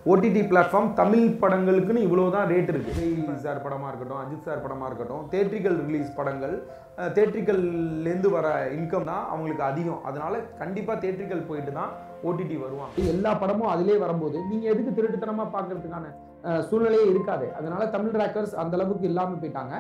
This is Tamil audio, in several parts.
ஓடிடி பிளாட்ஃபார்ம் தமிழ் படங்களுக்குன்னு இவ்வளோ தான் ரேட் இருக்குது விஜய் சார் படமாக இருக்கட்டும் அஜித் சார் படமாக இருக்கட்டும் தேட்ரிக்கல் ரிலீஸ் படங்கள் தேட்ரிக்கல்லேருந்து வர இன்கம் தான் அவங்களுக்கு அதிகம் அதனால கண்டிப்பாக தேட்ரிக்கல் போயிட்டு தான் ஓடிடி வருவாங்க எல்லா படமும் அதிலே வரும்போது நீங்கள் எதுக்கு திருட்டுத்தனமாக பார்க்கறதுக்கான அஹ், சூழ்நிலையே இருக்காது அதனால தமிழ் ரேக்கர்ஸ் அந்த அளவுக்கு இல்லாமல் போயிட்டாங்க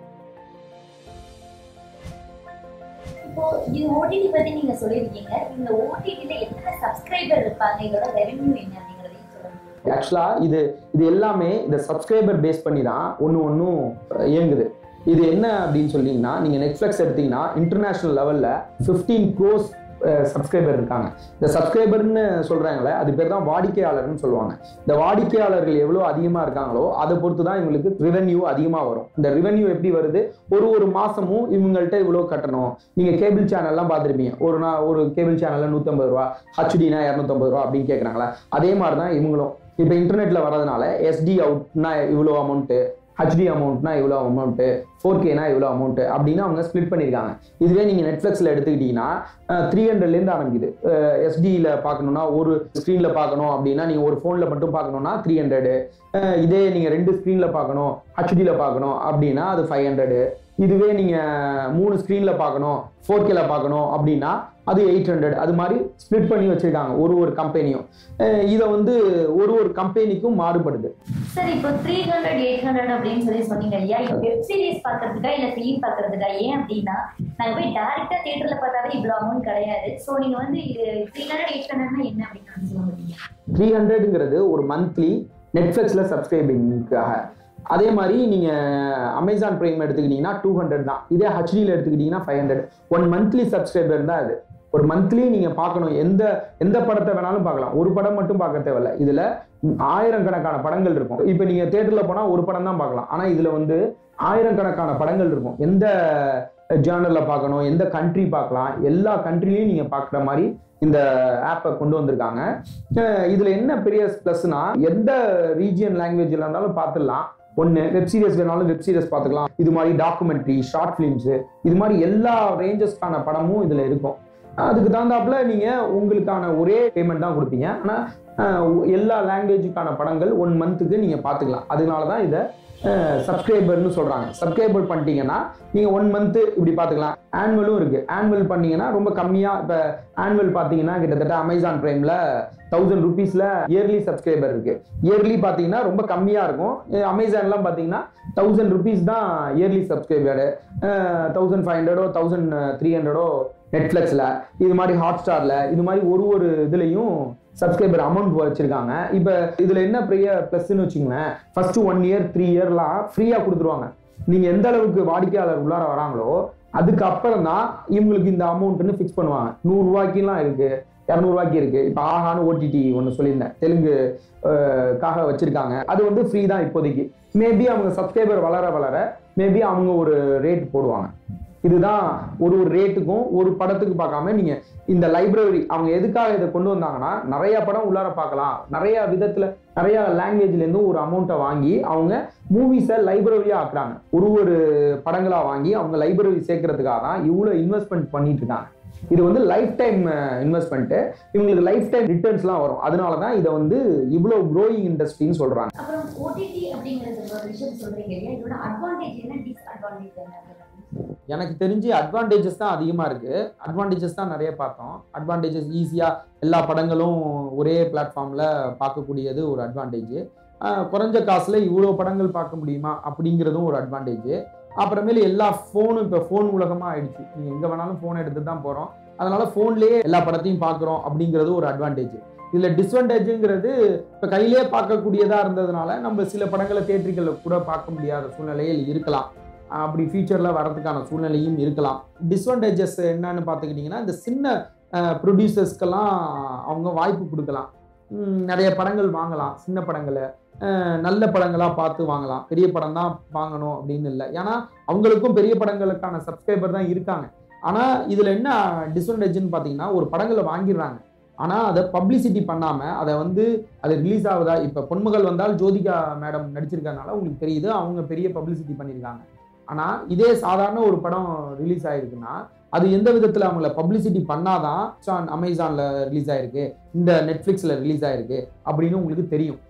இப்போ இது ஓடிடி பத்தி நீங்க சொல்லியிருக்கீங்க இந்த ஓடிடில எத்தனை சப்ஸ்கிரைபர் இருப்பாங்க இதோட ரெவென்யூ என்ன அப்படிங்கறதையும் சொல்லுங்க ஆக்சுவலாக இது இது எல்லாமே இந்த சப்ஸ்கிரைபர் பேஸ் பண்ணி தான் ஒன்று ஒன்றும் இயங்குது இது என்ன அப்படின்னு சொன்னீங்கன்னா நீங்கள் நெட்ஃப்ளிக்ஸ் எடுத்தீங்கன்னா இன்டர்நேஷ்னல் லெவலில் ஃபிஃப்டீன் க்ரோஸ் சப்ஸ்கிரைபர் இருக்காங்க இந்த சப்ஸ்கிரைபர்னு சொல்கிறாங்களே அது பேர் தான் வாடிக்கையாளர்னு சொல்லுவாங்க இந்த வாடிக்கையாளர்கள் எவ்வளோ அதிகமாக இருக்காங்களோ அதை பொறுத்து தான் இவங்களுக்கு ரெவென்யூ அதிகமாக வரும் இந்த ரெவென்யூ எப்படி வருது ஒரு ஒரு மாதமும் இவங்கள்ட்ட இவ்வளோ கட்டணும் நீங்கள் கேபிள் சேனல்லாம் பார்த்துருப்பீங்க ஒரு நா ஒரு கேபிள் சேனலில் நூற்றம்பது ரூபா ஹச்டினா இரநூத்தம்பது ரூபா அப்படின்னு கேட்குறாங்களா அதே மாதிரி தான் இவங்களும் இப்போ இன்டர்நெட்டில் வரதுனால எஸ்டி அவுட்னா இவ்வளோ அமௌண்ட்டு ஹெச்டி அமௌண்ட்னா இவ்வளோ அமௌண்ட்டு ஃபோர் கேனா இவ்வளோ அமௌண்ட்டு அப்படின்னு அவங்க ஸ்ப்ளிட் பண்ணியிருக்காங்க இதுவே நீங்கள் நெட்ஃப்ளிக்ஸில் எடுத்துக்கிட்டிங்கன்னா த்ரீ ஹண்ட்ரட்லேருந்து ஆரம்பிக்குது எஸ்டியில் பார்க்கணுன்னா ஒரு ஸ்க்ரீனில் பார்க்கணும் அப்படின்னா நீங்கள் ஒரு ஃபோனில் மட்டும் பார்க்கணுன்னா த்ரீ ஹண்ட்ரடு இதே நீங்கள் ரெண்டு ஸ்க்ரீனில் பார்க்கணும் ஹெச்டியில் பார்க்கணும் அப்படின்னா அது ஃபைவ் ஹண்ட்ரடு இதுவே நீங்கள் மூணு ஸ்க்ரீனில் பார்க்கணும் ஃபோர் கேல பார்க்கணும் அப்படின்னா அது எயிட் ஹண்ட்ரட் அது மாதிரி ஸ்ப்ளிட் பண்ணி வச்சுருக்காங்க ஒரு ஒரு கம்பெனியும் இதை வந்து ஒரு ஒரு கம்பெனிக்கும் மாறுபடுது சார் இப்போ த்ரீ ஹண்ட்ரட் எயிட் ஹண்ட்ரட் அப்படின்னு சொல்லி சொன்னீங்க இல்லையா இப்போ வெப் சீரிஸ் பார்க்கறதுக்கா இல்ல ஃபிலிம் பார்க்கறதுக்கா ஏன் அப்படின்னா நாங்க போய் டேரக்டா தியேட்டர்ல பார்த்தாலே இவ்வளவு அமௌண்ட் கிடையாது ஸோ நீங்க வந்து இது த்ரீ ஹண்ட்ரட் எயிட் ஹண்ட்ரட்னா என்ன அப்படின்னு சொல்ல முடியும் த்ரீ ஹண்ட்ரட்ங்கிறது ஒரு மந்த்லி நெட்ஃப்ளிக்ஸில் சப்ஸ்கிரைபிங்காக அதே மாதிரி நீங்கள் அமேசான் ப்ரைம் எடுத்துக்கிட்டிங்கன்னா டூ ஹண்ட்ரட் தான் இதே ஹச்டியில் எடுத்துக்கிட்டிங்கன்னா five hundred one monthly subscriber தான் இது ஒரு மந்த்லி நீங்கள் பார்க்கணும் எந்த எந்த படத்தை வேணாலும் பார்க்கலாம் ஒரு படம் மட்டும் பார்க்க தேவையில்ல இதில் ஆயிரக்கணக்கான படங்கள் இருக்கும் இப்போ நீங்கள் தேட்டரில் போனால் ஒரு படம் தான் பார்க்கலாம் ஆனால் இதில் வந்து ஆயிரக்கணக்கான படங்கள் இருக்கும் எந்த ஜேர்னலில் பார்க்கணும் எந்த கண்ட்ரி பார்க்கலாம் எல்லா கண்ட்ரிலையும் நீங்கள் பார்க்குற மாதிரி இந்த ஆப்பை கொண்டு வந்திருக்காங்க அஹ் இதுல என்ன பெரிய ப்ளஸ்னா எந்த ரீஜியன் லாங்குவேஜ்ல இருந்தாலும் பார்த்துடலாம் ஒன்று வெப் சீரிஸ் வேணாலும் வெப் சீரிஸ் பார்த்துக்கலாம் இது மாதிரி டாக்குமெண்ட்ரி ஷார்ட் ஃபிலிம்ஸு இது மாதிரி எல்லா ரேஞ்சஸ்க்கான படமும் இதில் இருக்கும் அதுக்கு தகுந்தாப்புல நீங்கள் உங்களுக்கான ஒரே பேமெண்ட் தான் கொடுப்பீங்க ஆனால் எல்லா லாங்குவேஜுக்கான படங்கள் ஒன் மந்த்துக்கு நீங்கள் பார்த்துக்கலாம் அதனால தான் இதை சப்ஸ்கிரைபர்னு சொல்கிறாங்க சப்ஸ்கிரைபர் பண்ணிட்டீங்கன்னா நீங்கள் ஒன் மந்த்து இப்படி பார்த்துக்கலாம் ஆனுவலும் இருக்குது ஆனுவல் பண்ணீங்கன்னா ரொம்ப கம்மியாக இப்போ ஆனுவல் பார்த்தீங்கன்னா கிட்டத்தட்ட அமேசான் ப்ரைமில் தௌசண்ட் ருபீஸில் இயர்லி சப்ஸ்கிரைபர் இருக்குது இயர்லி பார்த்தீங்கன்னா ரொம்ப கம்மியாக இருக்கும் அமேசான்லாம் பார்த்தீங்கன்னா தௌசண்ட் ருபீஸ் தான் இயர்லி சப்ஸ்கிரைபரு தௌசண்ட் ஃபைவ் ஹண்ட்ரடோ தௌசண்ட் த்ரீ ஹண்ட்ரடோ நெட்ஃப்ளிக்ஸில் இது மாதிரி ஹாட் ஸ்டாரில் இது மாதிரி ஒரு ஒரு இதுலேயும் சப்ஸ்கிரைபர் அமௌண்ட் வச்சிருக்காங்க இப்போ இதில் என்ன பெரிய ப்ளஸ்ன்னு வச்சுங்களேன் ஃபர்ஸ்ட் ஒன் இயர் த்ரீ இயர்லாம் ஃப்ரீயாக கொடுத்துருவாங்க நீங்கள் எந்த அளவுக்கு வாடிக்கையாளர் உள்ளார வராங்களோ அதுக்கப்புறம் தான் இவங்களுக்கு இந்த அமௌண்ட்னு ஃபிக்ஸ் பண்ணுவாங்க நூறுரூவாய்க்குலாம் இருக்குது இரநூறுவாய்க்கு இருக்கு இப்போ ஆஹான்னு ஓடிடி ஒன்று சொல்லியிருந்தேன் தெலுங்கு அஹ், காக வச்சிருக்காங்க அது வந்து ஃப்ரீ தான் இப்போதைக்கு மேபி அவங்க சப்ஸ்கிரைபர் வளர வளர மேபி அவங்க ஒரு ரேட் போடுவாங்க இதுதான் ஒரு ஒரு ரேட்டுக்கும் ஒரு படத்துக்கு பார்க்காம நீங்க இந்த லைப்ரரி அவங்க எதுக்காக இதை கொண்டு வந்தாங்கன்னா நிறைய படம் உள்ளார பார்க்கலாம் நிறைய விதத்துல நிறைய லாங்குவேஜ்ல இருந்தும் ஒரு அமௌண்ட்டை வாங்கி அவங்க மூவிஸை லைப்ரரியா ஆக்குறாங்க ஒரு ஒரு படங்களா வாங்கி அவங்க லைப்ரரி சேர்க்கறதுக்காக தான் இவ்வளோ இன்வெஸ்ட்மெண்ட் பண்ணிட்டு இருக்காங்க இது வந்து லைஃப் டைம் இன்வெஸ்ட்மெண்ட்டு இவங்களுக்கு லைஃப் டைம் ரிட்டர்ன்ஸ்லாம் வரும் அதனால தான் இதை வந்து இவ்வளோ க்ரோயிங் இண்டஸ்ட்ரின்னு சொல்றாங்க அப்புறம் ஓடிடி அப்படிங்கிறது ஒரு விஷயம் சொல்றீங்க இல்லையா இதோட அட்வான்டேஜ் என்ன டிஸ்அட்வான்டேஜ் என்ன அப்படின்னு எனக்கு தெரிஞ்சு அட்வான்டேஜஸ் தான் அதிகமாக இருக்குது அட்வான்டேஜஸ் தான் நிறைய பார்த்தோம் அட்வான்டேஜஸ் ஈஸியாக எல்லா படங்களும் ஒரே பிளாட்ஃபார்மில் பார்க்கக்கூடியது ஒரு அட்வான்டேஜ் குறைஞ்ச காசில் இவ்வளோ படங்கள் பார்க்க முடியுமா அப்படிங்கிறதும் ஒரு அட்வான்டேஜ் அப்புறமேலு எல்லா ஃபோனும் இப்போ ஃபோன் உலகமாக ஆயிடுச்சு நீங்கள் எங்கே வேணாலும் ஃபோன் எடுத்து தான் போகிறோம் அதனால ஃபோன்லேயே எல்லா படத்தையும் பார்க்குறோம் அப்படிங்கிறது ஒரு அட்வான்டேஜ் இதில் டிஸ்அட்வான்டேஜுங்கிறது இப்போ கையிலே பார்க்கக்கூடியதாக இருந்ததுனால நம்ம சில படங்களை தேட்டரிகளில் கூட பார்க்க முடியாத சூழ்நிலையில் இருக்கலாம் அப்படி ஃபியூச்சரில் வரதுக்கான சூழ்நிலையும் இருக்கலாம் டிஸ்அட்வான்டேஜஸ் என்னன்னு பார்த்துக்கிட்டிங்கன்னா இந்த சின்ன ப்ரொடியூசர்ஸ்க்கெல்லாம் அவங்க வாய்ப்பு கொடுக்கலாம் உம், நிறைய படங்கள் வாங்கலாம் சின்ன படங்களை அஹ், நல்ல படங்களாக பார்த்து வாங்கலாம் பெரிய படம் தான் வாங்கணும் அப்படின்னு இல்லை ஏன்னா அவங்களுக்கும் பெரிய படங்களுக்கான சப்ஸ்கிரைபர் தான் இருக்காங்க ஆனால் இதில் என்ன டிஸ்அட்வான்டேஜ்னு பார்த்தீங்கன்னா ஒரு படங்களை வாங்கிடுறாங்க ஆனால் அதை பப்ளிசிட்டி பண்ணாமல் அதை வந்து அது ரிலீஸ் ஆகுதா இப்போ பொன்மகள் வந்தால் ஜோதிகா மேடம் நடிச்சிருக்கனால உங்களுக்கு தெரியுது அவங்க பெரிய பப்ளிசிட்டி பண்ணியிருக்காங்க ஆனால் இதே சாதாரண ஒரு படம் ரிலீஸ் ஆயிருக்குன்னா அது எந்த விதத்தில் அவங்கள பப்ளிசிட்டி பண்ணாதான் அமேசானில் ரிலீஸ் ஆயிருக்கு இந்த நெட்ஃப்ளிக்ஸில் ரிலீஸ் ஆயிருக்கு அப்படின்னு உங்களுக்கு தெரியும்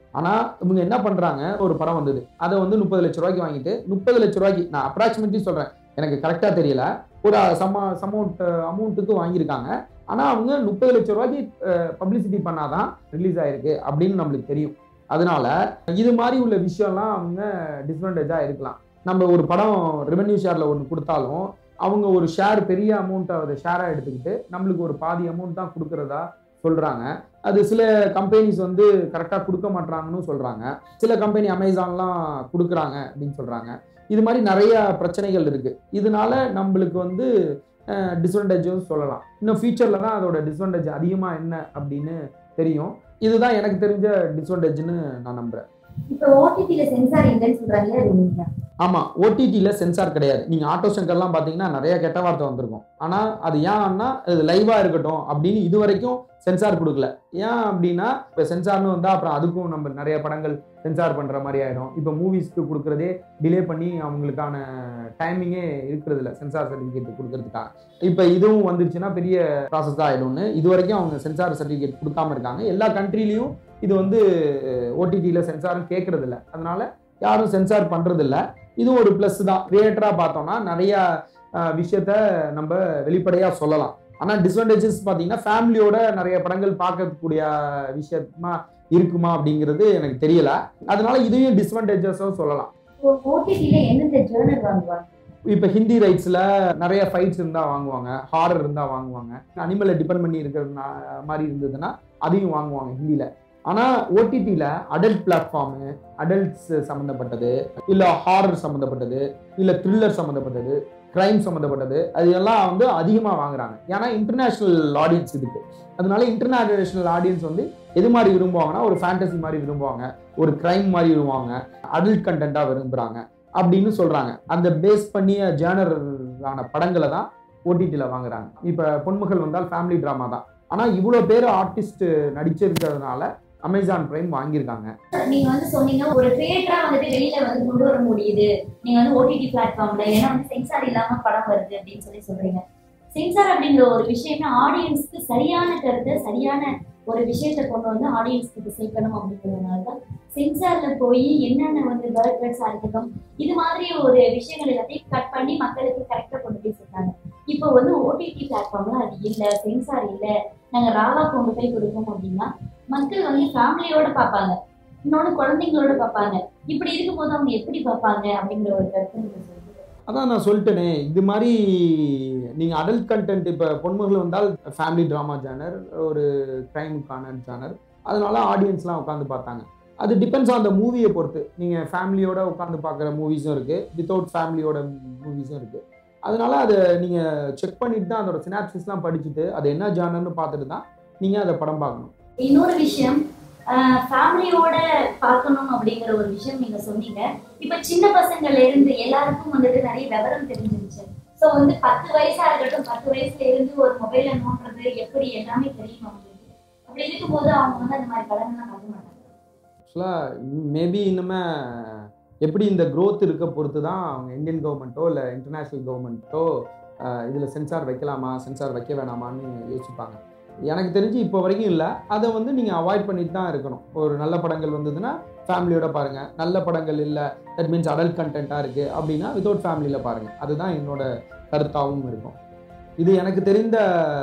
ஆனா இவங்க என்ன பண்றாங்க ஒரு படம் வந்தது அதை வந்து முப்பது லட்ச ரூபாய்க்கு வாங்கிட்டு முப்பது லட்ச ரூபாய்க்கு நான் அப்ராக்சிமேட்லி சொல்றேன் எனக்கு கரெக்டா தெரியல ஒரு சம அமௌண்ட் அமௌண்ட்டுக்கு வாங்கியிருக்காங்க ஆனா அவங்க முப்பது லட்ச ரூபாய்க்கு பப்ளிசிட்டி பண்ணாதான் ரிலீஸ் ஆயிருக்கு அப்படின்னு நம்மளுக்கு தெரியும் அதனால இது மாதிரி உள்ள விஷயம்லாம் அவங்க டிஸ்அட்வான்டேஜா இருக்கலாம் நம்ம ஒரு படம் ரெவென்யூ ஷேர்ல ஒன்று கொடுத்தாலும் அவங்க ஒரு ஷேர் பெரிய அமௌண்ட்டை அதை ஷேராக எடுத்துக்கிட்டு நம்மளுக்கு ஒரு பாதி அமௌண்ட் தான் கொடுக்கறதா சொல்றாங்க அது சில கம்பெனிஸ் வந்து கரெக்டாக கொடுக்க மாட்றாங்கன்னு சொல்றாங்க சில கம்பெனி அமேசான்லாம் கொடுக்குறாங்க அப்படின்னு சொல்றாங்க இது மாதிரி நிறைய பிரச்சனைகள் இருக்கு இதனால நம்மளுக்கு வந்து டிஸ்அட்வான்டேஜும் சொல்லலாம் இன்னும் ஃபியூச்சரில் தான் அதோட டிஸ்அட்வான்டேஜ் அதிகமாக என்ன அப்படின்னு தெரியும் இதுதான் எனக்கு தெரிஞ்ச டிஸ்அட்வான்டேஜ்னு நான் நம்புறேன் இப்போ ஓடிடில சென்சார் இல்லைன்னு சொல்றாங்க அது உண்மையா ஆமா ஓடிடியில் சென்சார் கிடையாது நீங்க ஆட்டோ சென்டர்லாம் பார்த்தீங்கன்னா நிறைய கெட்ட வார்த்தை வந்திருக்கும் ஆனா அது ஏன்னா இது லைவா இருக்கட்டும் அப்படின்னு இது வரைக்கும் சென்சார் கொடுக்கல ஏன் அப்படின்னா இப்போ சென்சார்னு வந்தா அப்புறம் அதுக்கும் நம்ம நிறைய படங்கள் சென்சார் பண்ற மாதிரி ஆயிடும் இப்போ மூவிஸ்க்கு கொடுக்குறதே டிலே பண்ணி அவங்களுக்கான டைமிங்கே இருக்கிறது இல்லை சென்சார் சர்டிஃபிகேட் கொடுக்கறதுக்காக இப்போ இதுவும் வந்துருச்சுன்னா பெரிய ப்ராசஸ் தான் ஆயிடும்னு இது வரைக்கும் அவங்க சென்சார் சர்டிஃபிகேட் கொடுக்காம இருக்காங்க எல்லா கண்ட்ரிலையும் இது வந்து ஓடிடியில் சென்சாரும் கேட்கறது இல்லை அதனால யாரும் சென்சார் பண்றது இல்ல இது ஒரு ப்ளஸ் தான் கிரியேட்டரா பார்த்தோம்னா நிறைய அஹ், விஷயத்த நம்ம வெளிப்படையா சொல்லலாம் ஆனா டிஸ்அட்வான்டேஜஸ் பார்த்தீங்கன்னா ஃபேமிலியோட நிறைய படங்கள் பார்க்கக்கூடிய விஷயமா இருக்குமா அப்படிங்கிறது எனக்கு தெரியல அதனால இதையும் டிஸ்அட்வான்டேஜஸும் சொல்லலாம் ஓடிடில எந்தெந்த ஜேர்னல் வாங்குவாங்க இப்போ ஹிந்தி ரைட்ஸில் நிறைய ஃபைட்ஸ் இருந்தால் வாங்குவாங்க ஹாரர் இருந்தால் வாங்குவாங்க அனிமலை டிபெண்ட் பண்ணி இருக்கிற மாதிரி இருந்ததுன்னா அதையும் வாங்குவாங்க ஹிந்தியில் ஆனால் ஓடிடியில் அடல்ட் பிளாட்ஃபார்மு அடல்ட்ஸ் சம்மந்தப்பட்டது இல்லை ஹாரர் சம்மந்தப்பட்டது இல்லை த்ரில்லர் சம்மந்தப்பட்டது கிரைம் சம்மந்தப்பட்டது அது எல்லாம் வந்து அதிகமாக வாங்குறாங்க ஏன்னா இன்டர்நேஷ்னல் ஆடியன்ஸ் இதுக்கு அதனால இன்டர்நேஷனல் ஆடியன்ஸ் வந்து எது மாதிரி விரும்புவாங்கன்னா ஒரு ஃபேண்டசி மாதிரி விரும்புவாங்க ஒரு கிரைம் மாதிரி விரும்புவாங்க அடல்ட் கண்டென்ட்டாக விரும்புகிறாங்க அப்படின்னு சொல்றாங்க அந்த பேஸ் பண்ணிய ஜேனரான படங்களை தான் ஓடிடியில் வாங்குறாங்க இப்போ பொன்மகள் வந்தால் ஃபேமிலி ட்ராமா தான் ஆனால் இவ்வளோ பேர் ஆர்டிஸ்ட் நடிச்சிருக்கிறதுனால அமேசான் பிரைம் வாங்கியிருக்காங்க நீங்க வந்து சொன்னீங்க ஒரு கிரியேட்டரா வந்துட்டு வெளியில வந்து கொண்டு வர முடியுது நீங்க வந்து ஓடிடி பிளாட்ஃபார்ம்ல ஏன்னா வந்து சென்சார் இல்லாம படம் வருது அப்படின்னு சொல்லி சொல்றீங்க சென்சார் அப்படிங்கிற ஒரு விஷயம்னா ஆடியன்ஸ்க்கு சரியான கருத்தை சரியான ஒரு விஷயத்தை கொண்டு வந்து ஆடியன்ஸ்க்கு சேர்க்கணும் அப்படிங்கிறதுனால தான் சென்சார்ல போய் என்னென்ன வந்து வேர்ட்ஸா இருக்கட்டும் இது மாதிரி ஒரு விஷயங்கள் எல்லாத்தையும் கட் பண்ணி மக்களுக்கு கரெக்டா கொண்டு போய் சேர்த்தாங்க இப்போ வந்து ஓடிடி பிளாட்ஃபார்ம்ல அது இல்ல சென்சார் இல்ல நாங்க ராவா கொண்டு போய் கொடுப்போம் அப்படின்னா மக்கள் வந்து ஃபேமிலியோட பார்ப்பாங்க இன்னொன்னு குழந்தைங்களோட பார்ப்பாங்க இப்படி இருக்கும்போது அவங்க எப்படி பார்ப்பாங்க அப்படிங்கிற ஒரு கருத்து நீங்க சொல்லுங்க அதான் நான் சொல்லிட்டேனே இது மாதிரி நீங்கள் அடல்ட் கண்டென்ட் இப்போ பொன்மகள் வந்தால் ஃபேமிலி ட்ராமா ஜேனர் ஒரு க்ரைமுக்கான ஜேனர் அதனால ஆடியன்ஸ்லாம் உட்காந்து பார்த்தாங்க அது டிபெண்ட்ஸ் ஆன் த மூவியை பொறுத்து நீங்கள் ஃபேமிலியோட உட்காந்து பார்க்குற மூவிஸும் இருக்குது வித்தவுட் ஃபேமிலியோட மூவிஸும் இருக்குது அதனால அதை நீங்கள் செக் பண்ணிட்டு தான் அதோட சினாப்சிஸ்லாம் படிச்சுட்டு அது என்ன ஜானர்னு பார்த்துட்டு தான் நீங்கள் அதை படம் பார்க்கணும் இன்னொரு விஷயம் ஃபேமிலியோட பார்க்கணும் அப்படிங்கிற ஒரு விஷயம் நீங்க சொன்னீங்க இப்ப சின்ன பசங்கள்ல இருந்து எல்லாருக்கும் வந்துட்டு நிறைய விவரம் தெரிஞ்சிருச்சு சோ வந்து பத்து வயசா இருக்கட்டும் பத்து வயசுல இருந்து ஒரு மொபைல நோண்டுறது எப்படி எல்லாமே தெரியும் அவங்களுக்கு அப்படி இருக்கும்போது அவங்க வந்து அந்த மாதிரி படங்கள்லாம் பார்க்க மாட்டாங்க ஆக்சுவலாக மேபி இன்னுமே எப்படி இந்த growth இருக்க பொறுத்து தான் அவங்க இந்தியன் கவர்மெண்ட்டோ இல்லை இன்டர்நேஷ்னல் கவர்மெண்ட்டோ இதில் சென்சார் வைக்கலாமா சென்சார் வைக்க வேணாமான்னு யோசிப்பாங்க எனக்கு தெரிஞ்சு இப்போ வரைக்கும் இல்லை அதை வந்து நீங்கள் அவாய்ட் பண்ணிட்டு தான் இருக்கணும் ஒரு நல்ல படங்கள் வந்ததுன்னா ஃபேமிலியோட பாருங்கள் நல்ல படங்கள் இல்லை தட் மீன்ஸ் அடல்ட் கண்டென்ட்டாக இருக்குது அப்படின்னா வித்தவுட் ஃபேமிலியில் பாருங்கள் அதுதான் என்னோட கருத்தாகவும் இருக்கும் இது எனக்கு தெரிந்த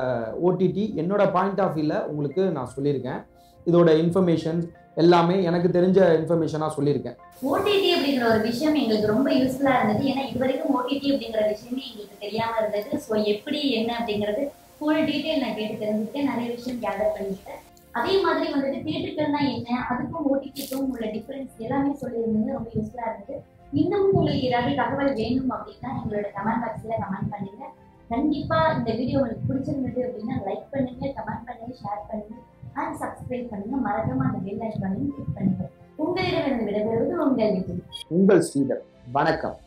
ஓடிடி என்னோட பாயிண்ட் ஆஃப் வியூவில் உங்களுக்கு நான் சொல்லியிருக்கேன் இதோட இன்ஃபர்மேஷன்ஸ் எல்லாமே எனக்கு தெரிஞ்ச இன்ஃபர்மேஷனாக சொல்லியிருக்கேன் ஓடிடி அப்படிங்கிற ஒரு விஷயம் எங்களுக்கு ரொம்ப யூஸ்ஃபுல்லா இருந்தது ஏன்னா இது வரைக்கும் ஓடிடி அப்படிங்கிற விஷயமே எங்களுக்கு தெரியாம இருந்தது ஸோ எப்படி என்ன அப்படிங்கிறது ஃபுல் டீட்டெயில் நான் கேட்டு தெரிஞ்சுக்கிட்டேன் நிறைய விஷயம் கேதர் பண்ணிக்கிட்டேன் அதே மாதிரி வந்துட்டு தியேட்டருக்கள்னா என்ன அதுக்கும் ஓடிடிக்கும் உள்ள டிஃபரன்ஸ் எல்லாமே சொல்லியிருந்தது ரொம்ப யூஸ்ஃபுல்லா இருந்தது இன்னமும் உங்களுக்கு ஏதாவது தகவல் வேணும் அப்படின்னா எங்களோட கமெண்ட் பாக்ஸ்ல கமெண்ட் பண்ணுங்க கண்டிப்பா இந்த வீடியோ உங்களுக்கு பிடிச்சிருந்தது அப்படின்னா லைக் பண்ணுங்க கமெண்ட் பண்ணுங்க ஷேர் பண்ணுங்க அண்ட் சப்ஸ்கிரைப் பண்ணுங்க மறக்காம அந்த பெல் ஐக்கானையும் கிளிக் பண்ணுங்க உங்களிடமிருந்து விடைபெறுவது உங்கள் விஜய் உங்கள் ஸ்ரீதர் வணக்கம்